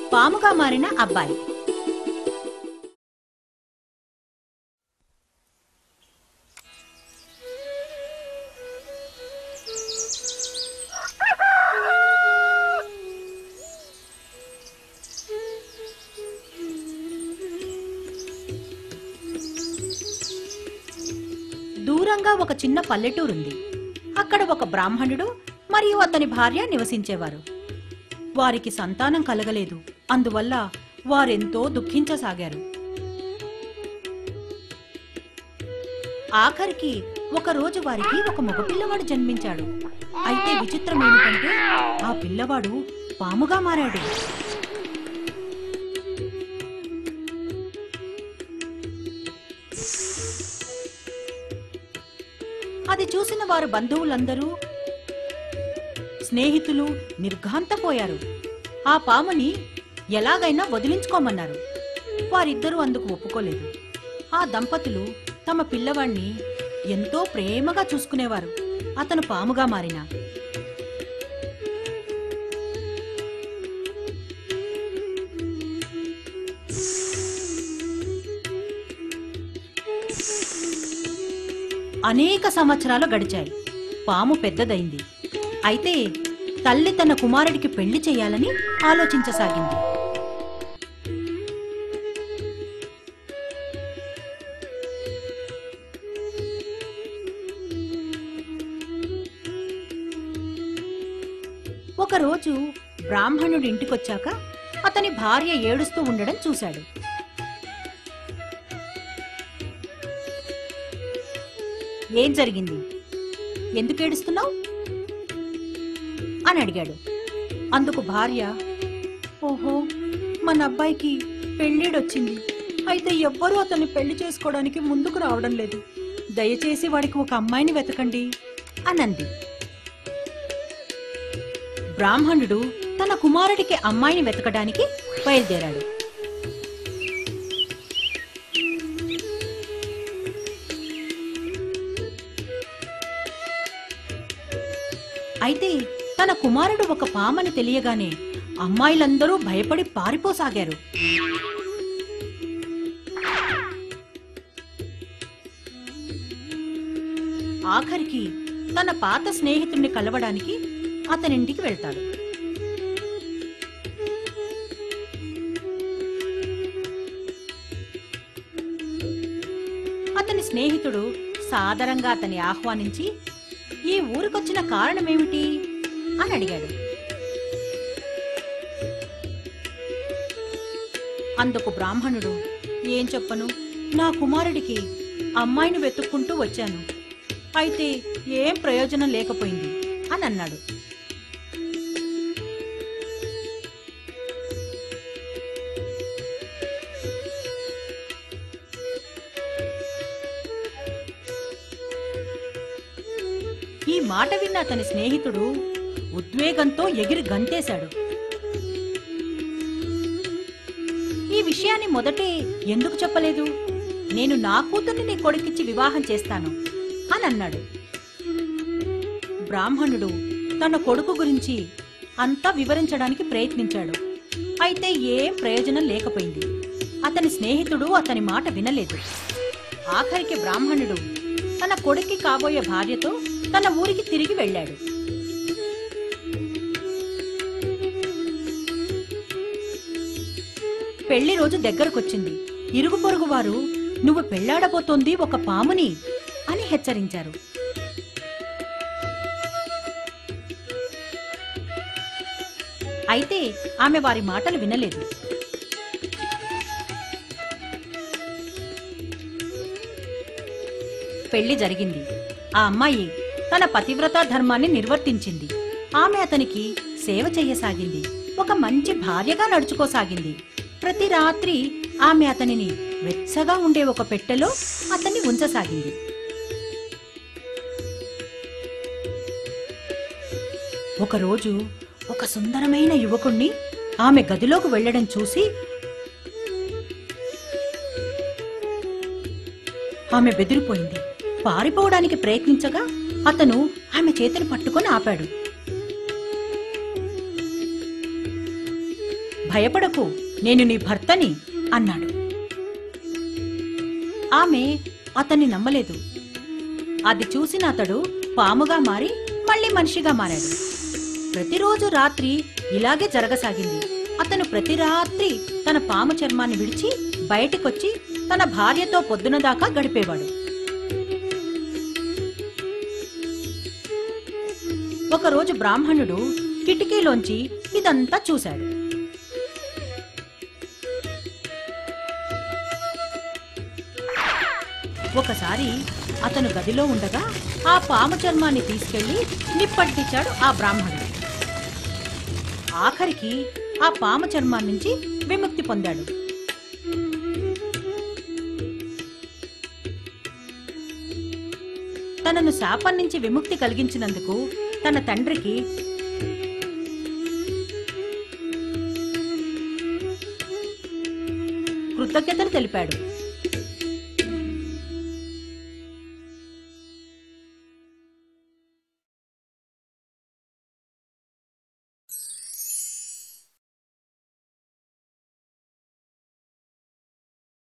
పాముగా మారిన అబ్బాయి దూరంగా ఒక చిన్న పల్లెటూరుంది అక్కడ ఒక బ్రాహ్మణుడు మరియు అతని భార్య నివసించేవారు వారికి సంతానం కలగలేదు అందువల్ల వారెంతో దుఃఖించసాగారు ఆఖరికి ఒక రోజు వారికి ఒక మగ పిల్లవాడు జన్మించాడు అయితే విచిత్రం ఏమిటంటే ఆ పిల్లవాడు పాముగా మారాడు అది చూసిన వారు బంధువులందరూ స్నేహితులు నిర్ఘాంతపోయారు ఆ పాముని ఎలాగైనా వదిలించుకోమన్నారు వారిద్దరూ అందుకు ఒప్పుకోలేదు ఆ దంపతులు తమ పిల్లవాణ్ణి ఎంతో ప్రేమగా చూసుకునేవారు అతను పాముగా మారినా అనేక సంవత్సరాలు గడిచాయి పాము పెద్దదైంది అయితే తల్లి తన కుమారుడికి పెళ్లి చేయాలని ఆలోచించసాగింది ఒకరోజు బ్రాహ్మణుడి ఇంటికొచ్చాక అతని భార్య ఏడుస్తూ ఉండడం చూశాడు ఏం జరిగింది ఎందుకు ఏడుస్తున్నావు అని అడిగాడు అందుకు భార్య ఓహో మన అబ్బాయికి పెళ్ళిడొచ్చింది అయితే ఎవ్వరూ అతన్ని పెళ్లి చేసుకోవడానికి ముందుకు రావడం లేదు దయచేసి వాడికి ఒక అమ్మాయిని వెతకండి అనంది బ్రాహ్మణుడు తన కుమారుడికి అమ్మాయిని వెతకడానికి బయలుదేరాడు అయితే తన కుమారుడు ఒక పామని తెలియగానే అమ్మాయిలందరూ భయపడి పారిపోసాగారు ఆఖరికి తన పాత స్నేహితుడిని కలవడానికి అతనింటికి వెళ్తాడు అతని స్నేహితుడు సాదరంగా అతన్ని ఆహ్వానించి ఈ ఊరికొచ్చిన కారణమేమిటి అని అడిగాడు అందుకు బ్రాహ్మణుడు ఏం చెప్పను నా కుమారుడికి అమ్మాయిని వెతుక్కుంటూ వచ్చాను అయితే ఏం ప్రయోజనం లేకపోయింది అని అన్నాడు ఈ మాట విన్న అతని స్నేహితుడు ఉద్వేగంతో ఎగిరి గంతేశాడు ఈ విషయాన్ని మొదటే ఎందుకు చెప్పలేదు నేను నా కూతుర్ని నీ కొడుకిచ్చి వివాహం చేస్తాను అని అన్నాడు బ్రాహ్మణుడు తన కొడుకు గురించి అంతా వివరించడానికి ప్రయత్నించాడు అయితే ఏం ప్రయోజనం లేకపోయింది అతని స్నేహితుడు అతని మాట వినలేదు ఆఖరికి బ్రాహ్మణుడు తన కొడుక్కి కాబోయే భార్యతో తన ఊరికి తిరిగి వెళ్ళాడు పెళ్లి రోజు దగ్గరకొచ్చింది ఇరుగు పొరుగు వారు నువ్వు పెళ్లాడబోతోంది ఒక పాముని అని హెచ్చరించారు అయితే ఆమె వారి మాటలు వినలేదు పెళ్లి జరిగింది ఆ అమ్మాయి తన పతివ్రత ధర్మాన్ని నిర్వర్తించింది ఆమె అతనికి సేవ చెయ్యసాగింది ఒక మంచి భార్యగా నడుచుకోసాగింది ప్రతి రాత్రి ఆమె అతనిని వెచ్చగా ఉండే ఒక పెట్టెలో అతన్ని ఉంచసాగింది ఒకరోజు ఒక సుందరమైన యువకుణ్ణి ఆమె గదిలోకి వెళ్లడం చూసి ఆమె బెదిరిపోయింది పారిపోవడానికి ప్రయత్నించగా అతను ఆమె చేతిని పట్టుకొని ఆపాడు భయపడకు నేను నీ భర్తని అన్నాడు ఆమె అతన్ని నమ్మలేదు అది చూసిన అతడు పాముగా మారి మళ్ళీ మనిషిగా మారాడు ప్రతిరోజు రాత్రి ఇలాగే జరగసాగింది అతను ప్రతి రాత్రి తన పాము చర్మాన్ని విడిచి బయటికొచ్చి తన భార్యతో పొద్దున దాకా గడిపేవాడు ఒకరోజు బ్రాహ్మణుడు కిటికీలోంచి ఇదంతా చూశాడు ఒకసారి అతను గదిలో ఉండగా ఆ పాము చర్మాన్ని తీసుకెళ్లి నిప్పంటించాడు ఆ బ్రాహ్మణుడు ఆఖరికి ఆ పాము చర్మాన్ని నుంచి విముక్తి పొందాడు తనను శాపం నుంచి విముక్తి కలిగించినందుకు తన తండ్రికి కృతజ్ఞతలు తెలిపాడు